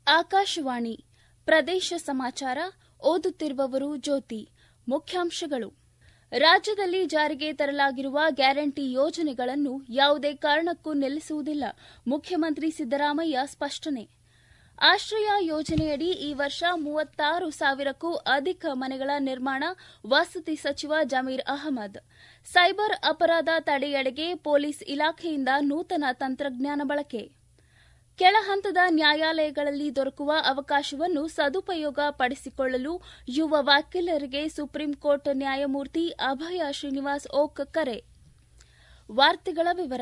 ಆಕಾಶವಾಣಿ ಪ್ರದೇಶ ಸಮಾಚಾರ ಓದುತ್ತಿರುವವರು ಜ್ಯೋತಿ ಮುಖ್ಯಾಂಶಗಳು ರಾಜ್ಯದಲ್ಲಿ ಜಾರಿಗೆ ತರಲಾಗಿರುವ ಗ್ಯಾರಂಟಿ ಯೋಜನೆಗಳನ್ನು ಯಾವುದೇ ಕಾರಣಕ್ಕೂ ನಿಲ್ಲಿಸುವುದಿಲ್ಲ ಮುಖ್ಯಮಂತ್ರಿ ಸಿದ್ದರಾಮಯ್ಯ ಸ್ಪಷ್ಟನೆ ಆಶ್ರಯ ಯೋಜನೆಯಡಿ ಈ ವರ್ಷ ಮೂವತ್ತಾರು ಸಾವಿರಕ್ಕೂ ಅಧಿಕ ಮನೆಗಳ ನಿರ್ಮಾಣ ವಸತಿ ಸಚಿವ ಜಮೀರ್ ಅಹಮದ್ ಸೈಬರ್ ಅಪರಾಧ ತಡೆಯಡೆಗೆ ಪೊಲೀಸ್ ಇಲಾಖೆಯಿಂದ ನೂತನ ತಂತ್ರಜ್ಞಾನ ಬಳಕೆ ಕೆಳಹಂತದ ನ್ಯಾಯಾಲಯಗಳಲ್ಲಿ ದೊರಕುವ ಅವಕಾಶವನ್ನು ಸದುಪಯೋಗ ಪಡಿಸಿಕೊಳ್ಳಲು ಯುವ ವಕೀಲರಿಗೆ ಸುಪ್ರೀಂಕೋರ್ಟ್ ನ್ಯಾಯಮೂರ್ತಿ ಅಭಯ ಶ್ರೀನಿವಾಸ್ ಓಕ್ ಕರೆ ವಾರ್ತೆಗಳ ವಿವರ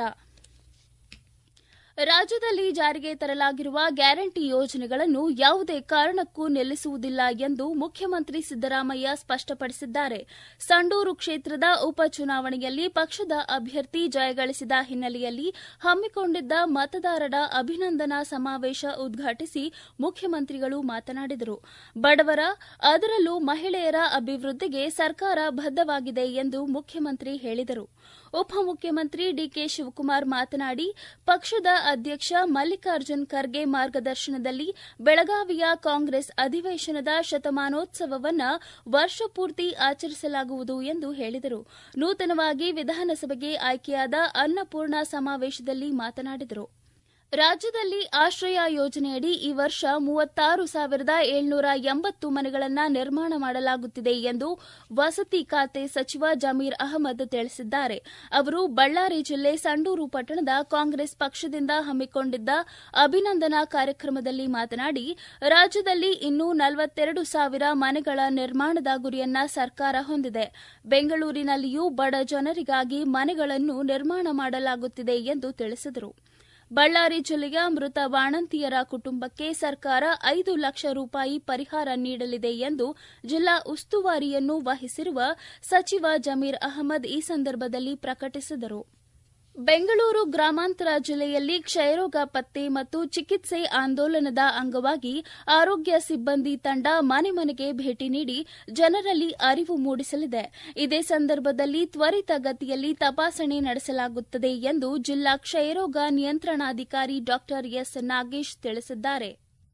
ರಾಜ್ಯದಲ್ಲಿ ಜಾರಿಗೆ ತರಲಾಗಿರುವ ಗ್ಯಾರಂಟಿ ಯೋಜನೆಗಳನ್ನು ಯಾವುದೇ ಕಾರಣಕ್ಕೂ ನಿಲ್ಲಿಸುವುದಿಲ್ಲ ಎಂದು ಮುಖ್ಯಮಂತ್ರಿ ಸಿದ್ದರಾಮಯ್ಯ ಸ್ಪಷ್ಟಪಡಿಸಿದ್ದಾರೆ ಸಂಡೂರು ಕ್ಷೇತ್ರದ ಉಪಚುನಾವಣೆಯಲ್ಲಿ ಪಕ್ಷದ ಅಭ್ಯರ್ಥಿ ಜಯಗಳಿಸಿದ ಹಿನ್ನೆಲೆಯಲ್ಲಿ ಹಮ್ಮಿಕೊಂಡಿದ್ದ ಮತದಾರರ ಅಭಿನಂದನಾ ಸಮಾವೇಶ ಉದ್ಘಾಟಿಸಿ ಮುಖ್ಯಮಂತ್ರಿಗಳು ಮಾತನಾಡಿದರು ಬಡವರ ಅದರಲ್ಲೂ ಮಹಿಳೆಯರ ಅಭಿವೃದ್ಧಿಗೆ ಸರ್ಕಾರ ಬದ್ದವಾಗಿದೆ ಎಂದು ಮುಖ್ಯಮಂತ್ರಿ ಹೇಳಿದರು ಉಪಮುಖ್ಯಮಂತ್ರಿ ಡಿಕೆ ಶಿವಕುಮಾರ್ ಮಾತನಾಡಿ ಪಕ್ಷದ ಅಧ್ಯಕ್ಷ ಮಲ್ಲಿಕಾರ್ಜುನ್ ಖರ್ಗೆ ಮಾರ್ಗದರ್ಶನದಲ್ಲಿ ಬೆಳಗಾವಿಯ ಕಾಂಗ್ರೆಸ್ ಅಧಿವೇಶನದ ಶತಮಾನೋತ್ಸವವನ್ನು ವರ್ಷಪೂರ್ತಿ ಆಚರಿಸಲಾಗುವುದು ಎಂದು ಹೇಳಿದರು ನೂತನವಾಗಿ ವಿಧಾನಸಭೆಗೆ ಆಯ್ಕೆಯಾದ ಅನ್ನಪೂರ್ಣ ಸಮಾವೇಶದಲ್ಲಿ ಮಾತನಾಡಿದರು ರಾಜ್ಯದಲ್ಲಿ ಆಶ್ರಯ ಯೋಜನೆಯಡಿ ಈ ವರ್ಷ ಮೂವತ್ತಾರು ಸಾವಿರದ ಏಳ್ನೂರ ಎಂಬತ್ತು ಮನೆಗಳನ್ನು ನಿರ್ಮಾಣ ಮಾಡಲಾಗುತ್ತಿದೆ ಎಂದು ವಸತಿ ಖಾತೆ ಸಚಿವ ಜಮೀರ್ ಅಹಮದ್ ತಿಳಿಸಿದ್ದಾರೆ ಅವರು ಬಳ್ಳಾರಿ ಜಿಲ್ಲೆ ಸಂಡೂರು ಪಟ್ಟಣದ ಕಾಂಗ್ರೆಸ್ ಪಕ್ಷದಿಂದ ಹಮ್ಮಿಕೊಂಡಿದ್ದ ಅಭಿನಂದನಾ ಕಾರ್ಯಕ್ರಮದಲ್ಲಿ ಮಾತನಾಡಿ ರಾಜ್ಯದಲ್ಲಿ ಇನ್ನೂ ನಲವತ್ತೆರಡು ಸಾವಿರ ಮನೆಗಳ ನಿರ್ಮಾಣದ ಗುರಿಯನ್ನ ಸರ್ಕಾರ ಹೊಂದಿದೆ ಬೆಂಗಳೂರಿನಲ್ಲಿಯೂ ಬಡ ಜನರಿಗಾಗಿ ಮನೆಗಳನ್ನು ನಿರ್ಮಾಣ ಮಾಡಲಾಗುತ್ತಿದೆ ಎಂದು ತಿಳಿಸಿದರು ಬಳ್ಳಾರಿ ಜಿಲ್ಲೆಯ ಮೃತ ಬಾಣಂತಿಯರ ಕುಟುಂಬಕ್ಕೆ ಸರ್ಕಾರ ಐದು ಲಕ್ಷ ರೂಪಾಯಿ ಪರಿಹಾರ ನೀಡಲಿದೆ ಎಂದು ಜಿಲ್ಲಾ ಉಸ್ತುವಾರಿಯನ್ನು ವಹಿಸಿರುವ ಸಚಿವ ಜಮೀರ್ ಅಹಮದ್ ಈ ಸಂದರ್ಭದಲ್ಲಿ ಪ್ರಕಟಿಸಿದರು ಬೆಂಗಳೂರು ಗ್ರಾಮಾಂತರ ಜಿಲ್ಲೆಯಲ್ಲಿ ಕ್ಷಯರೋಗ ಪತ್ತೆ ಮತ್ತು ಚಿಕಿತ್ಸೆ ಆಂದೋಲನದ ಅಂಗವಾಗಿ ಆರೋಗ್ಯ ಸಿಬ್ಬಂದಿ ತಂಡ ಮನೆ ಮನೆಗೆ ಭೇಟಿ ನೀಡಿ ಜನರಲ್ಲಿ ಅರಿವು ಮೂಡಿಸಲಿದೆ ಇದೇ ಸಂದರ್ಭದಲ್ಲಿ ತ್ವರಿತ ಗತಿಯಲ್ಲಿ ತಪಾಸಣೆ ನಡೆಸಲಾಗುತ್ತದೆ ಎಂದು ಜಿಲ್ಲಾ ಕ್ಷಯರೋಗ ನಿಯಂತ್ರಣಾಧಿಕಾರಿ ಡಾ ಎಸ್ ನಾಗೇಶ್ ತಿಳಿಸಿದ್ದಾರೆ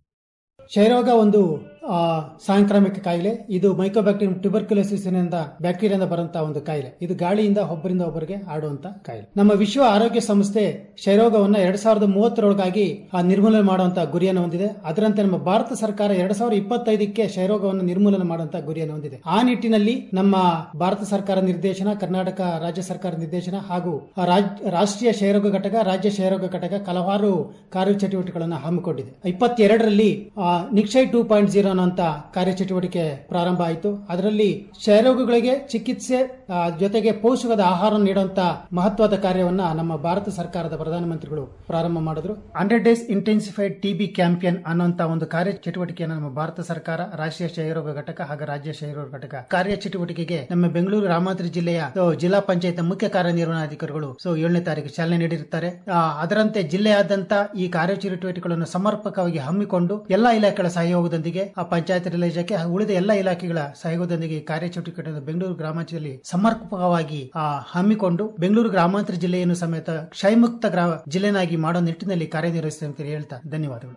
ಕ್ಷಯರೋಗ ಒಂದು ಸಾಂಕ್ರಾಮಿಕ ಕಾಯಿಲೆ ಇದು ಮೈಕೋಬ್ಯಾಕ್ಟೀರಿಯಂ ಟ್ಯೂಬರ್ಕ್ಯುಲೋಸಿಸ್ ನಿಂದ ಬ್ಯಾಕ್ಟೀರಿಯಿಂದ ಬರುವಂತಹ ಒಂದು ಕಾಯಿಲೆ ಇದು ಗಾಳಿಯಿಂದ ಒಬ್ಬರಿಂದ ಒಬ್ಬರಿಗೆ ಆಡುವಂತ ಕಾಯಿಲೆ ನಮ್ಮ ವಿಶ್ವ ಆರೋಗ್ಯ ಸಂಸ್ಥೆ ಕ್ಷಯರೋಗವನ್ನು ಎರಡ್ ಸಾವಿರದ ಮೂವತ್ತರೊಳಗಾಗಿ ನಿರ್ಮೂಲನೆ ಮಾಡುವಂತಹ ಗುರಿಯನ್ನು ಹೊಂದಿದೆ ಅದರಂತೆ ನಮ್ಮ ಭಾರತ ಸರ್ಕಾರ ಎರಡ್ ಸಾವಿರದ ಇಪ್ಪತ್ತೈದಕ್ಕೆ ಕ್ಷಯರೋಗವನ್ನು ನಿರ್ಮೂಲನೆ ಮಾಡುವಂತಹ ಗುರಿಯನ್ನು ಹೊಂದಿದೆ ಆ ನಿಟ್ಟಿನಲ್ಲಿ ನಮ್ಮ ಭಾರತ ಸರ್ಕಾರ ನಿರ್ದೇಶನ ಕರ್ನಾಟಕ ರಾಜ್ಯ ಸರ್ಕಾರ ನಿರ್ದೇಶನ ಹಾಗೂ ರಾಷ್ಟ್ರೀಯ ಕ್ಷಯರೋಗ ಘಟಕ ರಾಜ್ಯ ಕ್ಷಯರೋಗ ಘಟಕ ಹಲವಾರು ಕಾರ್ಯಚಟುವಟಿಕೆಗಳನ್ನು ಹಮ್ಮಿಕೊಂಡಿದೆ ಇಪ್ಪತ್ತೆರಡರಲ್ಲಿ ನಿಕ್ಷಯ್ ಟೂ ಪಾಯಿಂಟ್ ಜೀರೋ ಅನ್ನುವಂತ ಕಾರ್ಯಚಟುವಟಿಕೆ ಪ್ರಾರಂಭ ಆಯಿತು ಅದರಲ್ಲಿ ಕ್ಷಯರೋಗಗಳಿಗೆ ಚಿಕಿತ್ಸೆ ಜೊತೆಗೆ ಪೋಷಕದ ಆಹಾರ ನೀಡುವಂತ ಮಹತ್ವದ ಕಾರ್ಯವನ್ನ ನಮ್ಮ ಭಾರತ ಸರ್ಕಾರದ ಪ್ರಧಾನಮಂತ್ರಿಗಳು ಪ್ರಾರಂಭ ಮಾಡಿದ್ರು hundred days intensified TB campaign ಅನ್ನುವಂತ ಒಂದು ಕಾರ್ಯ ಚಟುವಟಿಕೆಯನ್ನು ನಮ್ಮ ಭಾರತ ಸರ್ಕಾರ ರಾಷ್ಟ್ರೀಯ ಕ್ಷಯರೋಗ ಘಟಕ ಹಾಗೂ ರಾಜ್ಯ ಕ್ಷಯರೋಗ ಘಟಕ ಕಾರ್ಯ ಚಟುವಟಿಕೆಗೆ ನಮ್ಮ ಬೆಂಗಳೂರು ಗ್ರಾಮಾಂತರ ಜಿಲ್ಲೆಯ ಜಿಲ್ಲಾ ಪಂಚಾಯತ್ ಮುಖ್ಯ ಕಾರ್ಯನಿರ್ವಹಣಾಧಿಕಾರಿಗಳು ಸೊ ಏಳನೇ ತಾರೀಕು ಚಾಲನೆ ನೀಡಿರುತ್ತಾರೆ ಅದರಂತೆ ಜಿಲ್ಲೆಯಾದ್ಯಂತ ಈ ಕಾರ್ಯಚಟುವಟಿಕೆಗಳನ್ನು ಸಮರ್ಪಕವಾಗಿ ಹಮ್ಮಿಕೊಂಡು ಎಲ್ಲಾ ಇಲಾಖೆಗಳ ಸಹಯೋಗದೊಂದಿಗೆ ಆ ಪಂಚಾಯತ್ ಇಲಾಖೆ ಉಳಿದ ಎಲ್ಲಾ ಇಲಾಖೆಗಳ ಸಹಯೋಗದೊಂದಿಗೆ ಕಾರ್ಯಚಟುವಟಿಕೆಗಳನ್ನು ಬೆಂಗಳೂರು ಗ್ರಾಮಾಂತರ ಸಮರ್ಪಕವಾಗಿ ಹಮ್ಮಿಕೊಂಡು ಬೆಂಗಳೂರು ಗ್ರಾಮಾಂತರ ಜಿಲ್ಲೆಯನ್ನು ಸಮೇತ ಕ್ಷಯಮುಕ್ತ ಜಿಲ್ಲೆನಾಗಿ ಮಾಡೋ ನಿಟ್ಟಿನಲ್ಲಿ ಕಾರ್ಯನಿರ್ವಹಿಸುತ್ತೆ ಅಂತ ಹೇಳ್ತಾ ಧನ್ಯವಾದಗಳು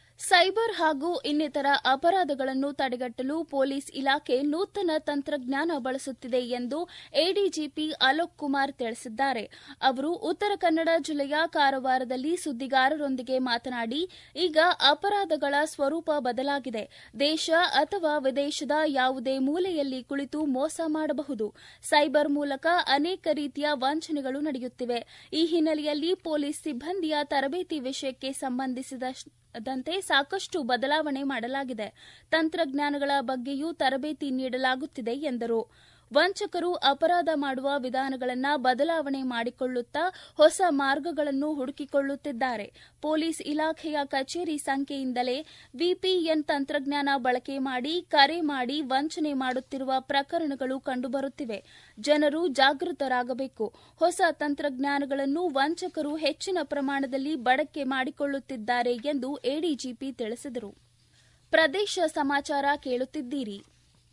ಸೈಬರ್ ಹಾಗೂ ಇನ್ನಿತರ ಅಪರಾಧಗಳನ್ನು ತಡೆಗಟ್ಟಲು ಪೊಲೀಸ್ ಇಲಾಖೆ ನೂತನ ತಂತ್ರಜ್ಞಾನ ಬಳಸುತ್ತಿದೆ ಎಂದು ಎಡಿಜಿಪಿ ಅಲೋಕ್ ಕುಮಾರ್ ತಿಳಿಸಿದ್ದಾರೆ ಅವರು ಉತ್ತರ ಕನ್ನಡ ಜಿಲ್ಲೆಯ ಕಾರವಾರದಲ್ಲಿ ಸುದ್ದಿಗಾರರೊಂದಿಗೆ ಮಾತನಾಡಿ ಈಗ ಅಪರಾಧಗಳ ಸ್ವರೂಪ ಬದಲಾಗಿದೆ ದೇಶ ಅಥವಾ ವಿದೇಶದ ಯಾವುದೇ ಮೂಲೆಯಲ್ಲಿ ಕುಳಿತು ಮೋಸ ಮಾಡಬಹುದು ಸೈಬರ್ ಮೂಲಕ ಅನೇಕ ರೀತಿಯ ವಂಚನೆಗಳು ನಡೆಯುತ್ತಿವೆ ಈ ಹಿನ್ನೆಲೆಯಲ್ಲಿ ಪೊಲೀಸ್ ಸಿಬ್ಬಂದಿಯ ತರಬೇತಿ ವಿಷಯಕ್ಕೆ ಸಂಬಂಧಿಸಿದ ದಂತೆ ಸಾಕಷ್ಟು ಬದಲಾವಣೆ ಮಾಡಲಾಗಿದೆ ತಂತ್ರಜ್ಞಾನಗಳ ಬಗ್ಗೆಯೂ ತರಬೇತಿ ನೀಡಲಾಗುತ್ತಿದೆ ಎಂದರು ವಂಚಕರು ಅಪರಾಧ ಮಾಡುವ ವಿಧಾನಗಳನ್ನು ಬದಲಾವಣೆ ಮಾಡಿಕೊಳ್ಳುತ್ತಾ ಹೊಸ ಮಾರ್ಗಗಳನ್ನು ಹುಡುಕಿಕೊಳ್ಳುತ್ತಿದ್ದಾರೆ ಪೊಲೀಸ್ ಇಲಾಖೆಯ ಕಚೇರಿ ಸಂಖ್ಯೆಯಿಂದಲೇ ವಿಪಿಎನ್ ತಂತ್ರಜ್ಞಾನ ಬಳಕೆ ಮಾಡಿ ಕರೆ ಮಾಡಿ ವಂಚನೆ ಮಾಡುತ್ತಿರುವ ಪ್ರಕರಣಗಳು ಕಂಡುಬರುತ್ತಿವೆ ಜನರು ಜಾಗೃತರಾಗಬೇಕು ಹೊಸ ತಂತ್ರಜ್ಞಾನಗಳನ್ನು ವಂಚಕರು ಹೆಚ್ಚಿನ ಪ್ರಮಾಣದಲ್ಲಿ ಬಳಕೆ ಮಾಡಿಕೊಳ್ಳುತ್ತಿದ್ದಾರೆ ಎಂದು ಎಡಿಜಿಪಿ ತಿಳಿಸಿದರು ಪ್ರದೇಶ ಸಮಾಚಾರ ಕೇಳುತ್ತಿದ್ದೀರಿ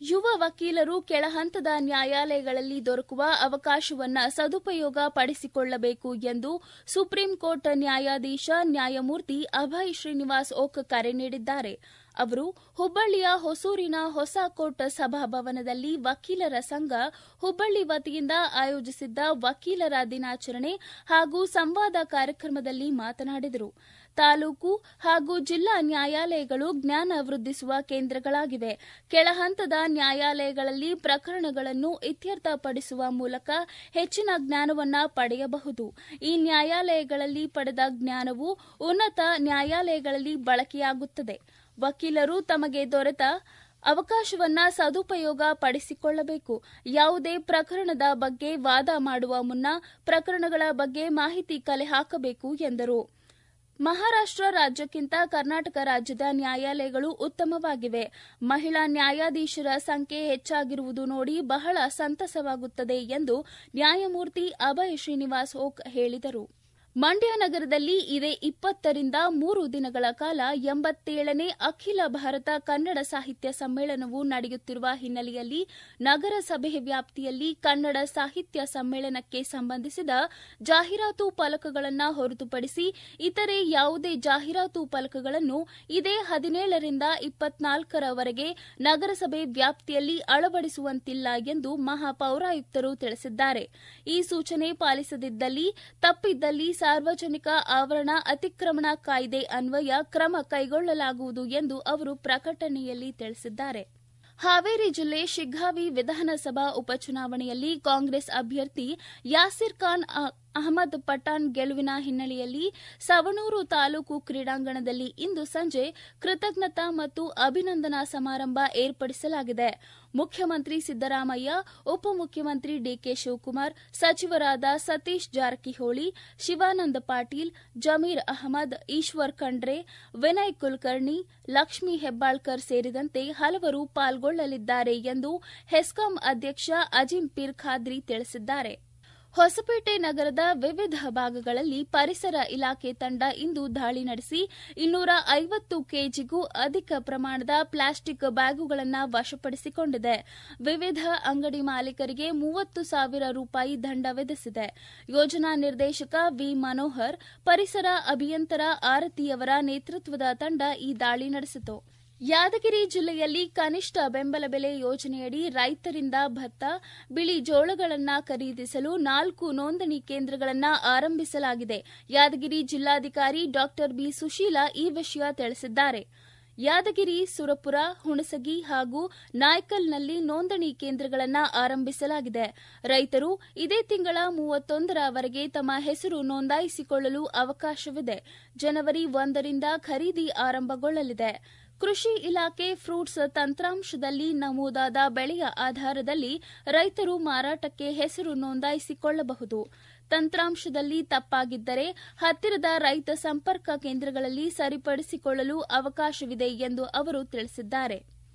ಯುವ ವಕೀಲರು ಕೆಳಹಂತದ ನ್ಯಾಯಾಲಯಗಳಲ್ಲಿ ದೊರಕುವ ಅವಕಾಶವನ್ನ ಸದುಪಯೋಗ ಪಡಿಸಿಕೊಳ್ಳಬೇಕು ಎಂದು ಸುಪ್ರೀಂ ಕೋರ್ಟ್ ನ್ಯಾಯಾಧೀಶ ನ್ಯಾಯಮೂರ್ತಿ ಅಭಯ್ ಶ್ರೀನಿವಾಸ್ ಓಕ್ ಕರೆ ನೀಡಿದ್ದಾರೆ ಅವರು ಹುಬ್ಬಳ್ಳಿಯ ಹೊಸೂರಿನ ಹೊಸ ಕೋರ್ಟ್ ಸಭಾಭವನದಲ್ಲಿ ವಕೀಲರ ಸಂಘ ಹುಬ್ಬಳ್ಳಿ ವತಿಯಿಂದ ಆಯೋಜಿಸಿದ್ದ ವಕೀಲರ ದಿನಾಚರಣೆ ಹಾಗೂ ಸಂವಾದ ಕಾರ್ಯಕ್ರಮದಲ್ಲಿ ಮಾತನಾಡಿದರು ತಾಲೂಕು ಹಾಗೂ ಜಿಲ್ಲಾ ನ್ಯಾಯಾಲಯಗಳು ಜ್ಞಾನ ವೃದ್ಧಿಸುವ ಕೇಂದ್ರಗಳಾಗಿವೆ ಕೆಳಹಂತದ ನ್ಯಾಯಾಲಯಗಳಲ್ಲಿ ಪ್ರಕರಣಗಳನ್ನು ಇತ್ಯರ್ಥಪಡಿಸುವ ಮೂಲಕ ಹೆಚ್ಚಿನ ಜ್ಞಾನವನ್ನ ಪಡೆಯಬಹುದು ಈ ನ್ಯಾಯಾಲಯಗಳಲ್ಲಿ ಪಡೆದ ಜ್ಞಾನವು ಉನ್ನತ ನ್ಯಾಯಾಲಯಗಳಲ್ಲಿ ಬಳಕೆಯಾಗುತ್ತದೆ ವಕೀಲರು ತಮಗೆ ದೊರೆತ ಅವಕಾಶವನ್ನ ಸದುಪಯೋಗ ಪಡಿಸಿಕೊಳ್ಳಬೇಕು ಯಾವುದೇ ಪ್ರಕರಣದ ಬಗ್ಗೆ ವಾದ ಮಾಡುವ ಮುನ್ನ ಪ್ರಕರಣಗಳ ಬಗ್ಗೆ ಮಾಹಿತಿ ಕಲೆ ಹಾಕಬೇಕು ಎಂದರು ಮಹಾರಾಷ್ಟ್ರ ರಾಜ್ಯಕ್ಕಿಂತ ಕರ್ನಾಟಕ ರಾಜ್ಯದ ನ್ಯಾಯಾಲಯಗಳು ಉತ್ತಮವಾಗಿವೆ ಮಹಿಳಾ ನ್ಯಾಯಾಧೀಶರ ಸಂಖ್ಯೆ ಹೆಚ್ಚಾಗಿರುವುದು ನೋಡಿ ಬಹಳ ಸಂತಸವಾಗುತ್ತದೆ ಎಂದು ನ್ಯಾಯಮೂರ್ತಿ ಅಭಯ್ ಶ್ರೀನಿವಾಸ್ ಓಕ್ ಹೇಳಿದರು ಮಂಡ್ಯ ನಗರದಲ್ಲಿ ಇದೇ ಇಪ್ಪತ್ತರಿಂದ ಮೂರು ದಿನಗಳ ಕಾಲ ಎಂಬತ್ತೇಳನೇ ಅಖಿಲ ಭಾರತ ಕನ್ನಡ ಸಾಹಿತ್ಯ ಸಮ್ಮೇಳನವು ನಡೆಯುತ್ತಿರುವ ಹಿನ್ನೆಲೆಯಲ್ಲಿ ನಗರಸಭೆ ವ್ಯಾಪ್ತಿಯಲ್ಲಿ ಕನ್ನಡ ಸಾಹಿತ್ಯ ಸಮ್ಮೇಳನಕ್ಕೆ ಸಂಬಂಧಿಸಿದ ಜಾಹೀರಾತು ಫಲಕಗಳನ್ನು ಹೊರತುಪಡಿಸಿ ಇತರೆ ಯಾವುದೇ ಜಾಹೀರಾತು ಫಲಕಗಳನ್ನು ಇದೇ ಹದಿನೇಳರಿಂದ ಇಪ್ಪತ್ನಾಲ್ಕರವರೆಗೆ ನಗರಸಭೆ ವ್ಯಾಪ್ತಿಯಲ್ಲಿ ಅಳವಡಿಸುವಂತಿಲ್ಲ ಎಂದು ಮಹಾಪೌರಾಯುಕ್ತರು ತಿಳಿಸಿದ್ದಾರೆ ಈ ಸೂಚನೆ ಪಾಲಿಸದಿದ್ದಲ್ಲಿ ತಪ್ಪಿದ್ದಲ್ಲಿ ಸಾರ್ವಜನಿಕ ಆವರಣ ಅತಿಕ್ರಮಣ ಕಾಯ್ದೆ ಅನ್ವಯ ಕ್ರಮ ಕೈಗೊಳ್ಳಲಾಗುವುದು ಎಂದು ಅವರು ಪ್ರಕಟಣೆಯಲ್ಲಿ ತಿಳಿಸಿದ್ದಾರೆ ಹಾವೇರಿ ಜಿಲ್ಲೆ ಶಿಗ್ಗಾವಿ ವಿಧಾನಸಭಾ ಉಪಚುನಾವಣೆಯಲ್ಲಿ ಕಾಂಗ್ರೆಸ್ ಅಭ್ಯರ್ಥಿ ಯಾಸಿರ್ ಖಾನ್ ಅಹಮದ್ ಪಠಾಣ್ ಗೆಲುವಿನ ಹಿನ್ನೆಲೆಯಲ್ಲಿ ಸವಣೂರು ತಾಲೂಕು ಕ್ರೀಡಾಂಗಣದಲ್ಲಿ ಇಂದು ಸಂಜೆ ಕೃತಜ್ಞತಾ ಮತ್ತು ಅಭಿನಂದನಾ ಸಮಾರಂಭ ಏರ್ಪಡಿಸಲಾಗಿದೆ ಮುಖ್ಯಮಂತ್ರಿ ಸಿದ್ದರಾಮಯ್ಯ ಉಪಮುಖ್ಯಮಂತ್ರಿ ಡಿಕೆ ಶಿವಕುಮಾರ್ ಸಚಿವರಾದ ಸತೀಶ್ ಜಾರಕಿಹೊಳಿ ಶಿವಾನಂದ ಪಾಟೀಲ್ ಜಮೀರ್ ಅಹಮದ್ ಈಶ್ವರ್ ಖಂಡ್ರೆ ವಿನಯ್ ಕುಲಕರ್ಣಿ ಲಕ್ಷ್ಮೀ ಹೆಬ್ಬಾಳ್ಕರ್ ಸೇರಿದಂತೆ ಹಲವರು ಪಾಲ್ಗೊಳ್ಳಲಿದ್ದಾರೆ ಎಂದು ಹೆಸ್ಕಾಂ ಅಧ್ಯಕ್ಷ ಅಜಿಂ ಪೀರ್ ಖಾದ್ರಿ ತಿಳಿಸಿದ್ದಾರೆ ಹೊಸಪೇಟೆ ನಗರದ ವಿವಿಧ ಭಾಗಗಳಲ್ಲಿ ಪರಿಸರ ಇಲಾಖೆ ತಂಡ ಇಂದು ದಾಳಿ ನಡೆಸಿ ಇನ್ನೂರ ಐವತ್ತು ಕೆಜಿಗೂ ಅಧಿಕ ಪ್ರಮಾಣದ ಪ್ಲಾಸ್ಟಿಕ್ ಬ್ಯಾಗುಗಳನ್ನು ವಶಪಡಿಸಿಕೊಂಡಿದೆ ವಿವಿಧ ಅಂಗಡಿ ಮಾಲೀಕರಿಗೆ ಮೂವತ್ತು ಸಾವಿರ ರೂಪಾಯಿ ದಂಡ ವಿಧಿಸಿದೆ ಯೋಜನಾ ನಿರ್ದೇಶಕ ವಿ ಮನೋಹರ್ ಪರಿಸರ ಅಭಿಯಂತರ ಆರತಿಯವರ ನೇತೃತ್ವದ ತಂಡ ಈ ದಾಳಿ ನಡೆಸಿತು ಯಾದಗಿರಿ ಜಿಲ್ಲೆಯಲ್ಲಿ ಕನಿಷ್ಠ ಬೆಂಬಲ ಬೆಲೆ ಯೋಜನೆಯಡಿ ರೈತರಿಂದ ಭತ್ತ ಬಿಳಿ ಜೋಳಗಳನ್ನು ಖರೀದಿಸಲು ನಾಲ್ಕು ನೋಂದಣಿ ಕೇಂದ್ರಗಳನ್ನು ಆರಂಭಿಸಲಾಗಿದೆ ಯಾದಗಿರಿ ಜಿಲ್ಲಾಧಿಕಾರಿ ಡಾ ಬಿ ಸುಶೀಲಾ ಈ ವಿಷಯ ತಿಳಿಸಿದ್ದಾರೆ ಯಾದಗಿರಿ ಸುರಪುರ ಹುಣಸಗಿ ಹಾಗೂ ನಾಯ್ಕಲ್ನಲ್ಲಿ ನೋಂದಣಿ ಕೇಂದ್ರಗಳನ್ನು ಆರಂಭಿಸಲಾಗಿದೆ ರೈತರು ಇದೇ ತಿಂಗಳ ಮೂವತ್ತೊಂದರವರೆಗೆ ತಮ್ಮ ಹೆಸರು ನೋಂದಾಯಿಸಿಕೊಳ್ಳಲು ಅವಕಾಶವಿದೆ ಜನವರಿ ಒಂದರಿಂದ ಖರೀದಿ ಆರಂಭಗೊಳ್ಳಲಿದೆ ಕೃಷಿ ಇಲಾಖೆ ಫ್ರೂಟ್ಸ್ ತಂತ್ರಾಂಶದಲ್ಲಿ ನಮೂದಾದ ಬೆಳೆಯ ಆಧಾರದಲ್ಲಿ ರೈತರು ಮಾರಾಟಕ್ಕೆ ಹೆಸರು ನೋಂದಾಯಿಸಿಕೊಳ್ಳಬಹುದು ತಂತ್ರಾಂಶದಲ್ಲಿ ತಪ್ಪಾಗಿದ್ದರೆ ಹತ್ತಿರದ ರೈತ ಸಂಪರ್ಕ ಕೇಂದ್ರಗಳಲ್ಲಿ ಸರಿಪಡಿಸಿಕೊಳ್ಳಲು ಅವಕಾಶವಿದೆ ಎಂದು ಅವರು ತಿಳಿಸಿದ್ದಾರೆ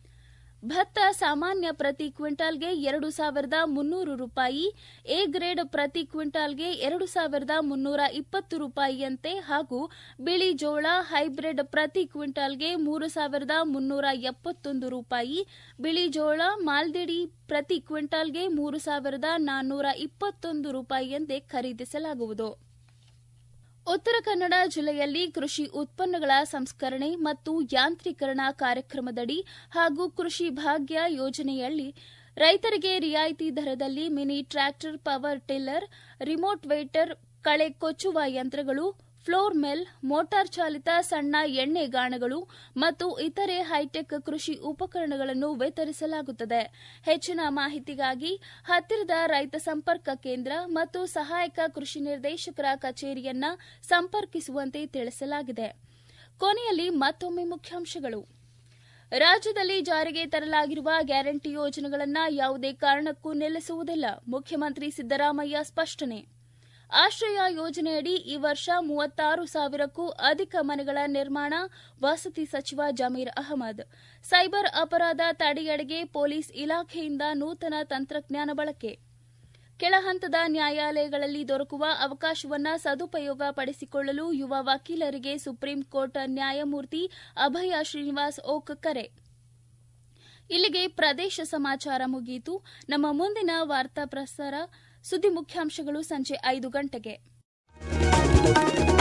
ಭತ್ತ ಸಾಮಾನ್ಯ ಪ್ರತಿ ಕ್ವಿಂಟಾಲ್ಗೆ ಎರಡು ಸಾವಿರದ ಮುನ್ನೂರು ರೂಪಾಯಿ ಎ ಗ್ರೇಡ್ ಪ್ರತಿ ಕ್ವಿಂಟಾಲ್ಗೆ ಎರಡು ಸಾವಿರದ ಮುನ್ನೂರ ಇಪ್ಪತ್ತು ರೂಪಾಯಿಯಂತೆ ಹಾಗೂ ಬಿಳಿ ಜೋಳ ಹೈಬ್ರಿಡ್ ಪ್ರತಿ ಕ್ವಿಂಟಾಲ್ಗೆ ಮೂರು ಸಾವಿರದ ಮುನ್ನೂರ ಎಪ್ಪತ್ತೊಂದು ರೂಪಾಯಿ ಬಿಳಿ ಜೋಳ ಮಾಲ್ದಿಡಿ ಪ್ರತಿ ಕ್ವಿಂಟಾಲ್ಗೆ ಮೂರು ಸಾವಿರದ ನಾನ್ನೂರ ಇಪ್ಪತ್ತೊಂದು ರೂಪಾಯಿಯಂತೆ ಖರೀದಿಸಲಾಗುವುದು ಉತ್ತರ ಕನ್ನಡ ಜಿಲ್ಲೆಯಲ್ಲಿ ಕೃಷಿ ಉತ್ಪನ್ನಗಳ ಸಂಸ್ಕರಣೆ ಮತ್ತು ಯಾಂತ್ರೀಕರಣ ಕಾರ್ಯಕ್ರಮದಡಿ ಹಾಗೂ ಕೃಷಿ ಭಾಗ್ಯ ಯೋಜನೆಯಲ್ಲಿ ರೈತರಿಗೆ ರಿಯಾಯಿತಿ ದರದಲ್ಲಿ mini tractor power tiller rotavator ಕಳೆ ಕೊಚ್ಚುವ ಯಂತ್ರಗಳು ಫ್ಲೋರ್ ಮೆಲ್ ಮೋಟಾರ್ ಚಾಲಿತ ಸಣ್ಣ ಎಣ್ಣೆಗಾಣಗಳು ಮತ್ತು ಇತರೆ ಹೈಟೆಕ್ ಕೃಷಿ ಉಪಕರಣಗಳನ್ನು ವಿತರಿಸಲಾಗುತ್ತದೆ ಹೆಚ್ಚಿನ ಮಾಹಿತಿಗಾಗಿ ಹತ್ತಿರದ ರೈತ ಸಂಪರ್ಕ ಕೇಂದ್ರ ಮತ್ತು ಸಹಾಯಕ ಕೃಷಿ ನಿರ್ದೇಶಕರ ಕಚೇರಿಯನ್ನ ಸಂಪರ್ಕಿಸುವಂತೆ ತಿಳಿಸಲಾಗಿದೆ ಕೊನೆಯಲ್ಲಿ ಮತ್ತೊಮ್ಮೆ ಮುಖ್ಯಾಂಶಗಳು ರಾಜ್ಯದಲ್ಲಿ ಜಾರಿಗೆ ತರಲಾಗಿರುವ ಗ್ಯಾರಂಟಿ ಯೋಜನೆಗಳನ್ನು ಯಾವುದೇ ಕಾರಣಕ್ಕೂ ನಿಲ್ಲಿಸುವುದಿಲ್ಲ ಮುಖ್ಯಮಂತ್ರಿ ಸಿದ್ದರಾಮಯ್ಯ ಸ್ಪಷ್ಟನೆ ಆಶ್ರಯ ಯೋಜನೆಯಡಿ ಈ ವರ್ಷ ಮೂವತ್ತಾರು ಸಾವಿರಕ್ಕೂ ಅಧಿಕ ಮನೆಗಳ ನಿರ್ಮಾಣ ವಸತಿ ಸಚಿವ ಜಮೀರ್ ಅಹಮದ್ ಸೈಬರ್ ಅಪರಾಧ ತಡೆಯಡೆಗೆ ಪೊಲೀಸ್ ಇಲಾಖೆಯಿಂದ ನೂತನ ತಂತ್ರಜ್ಞಾನ ಬಳಕೆ ಕೆಳಹಂತದ ನ್ಯಾಯಾಲಯಗಳಲ್ಲಿ ದೊರಕುವ ಅವಕಾಶವನ್ನ ಸದುಪಯೋಗ ಪಡಿಸಿಕೊಳ್ಳಲು ಯುವ ವಕೀಲರಿಗೆ ಸುಪ್ರೀಂ ಕೋರ್ಟ್ ನ್ಯಾಯಮೂರ್ತಿ ಅಭಯ ಶ್ರೀನಿವಾಸ್ ಓಕ್ ಕರೆ ಇಲ್ಲಿಗೆ ಪ್ರದೇಶ ಸಮಾಚಾರ ಮುಗಿಯಿತು ನಮ್ಮ ಮುಂದಿನ ವಾರ್ತಾ ಪ್ರಸಾರ ಸುದ್ದಿ ಮುಖ್ಯಾಂಶಗಳು ಸಂಜೆ ಐದು ಗಂಟೆಗೆ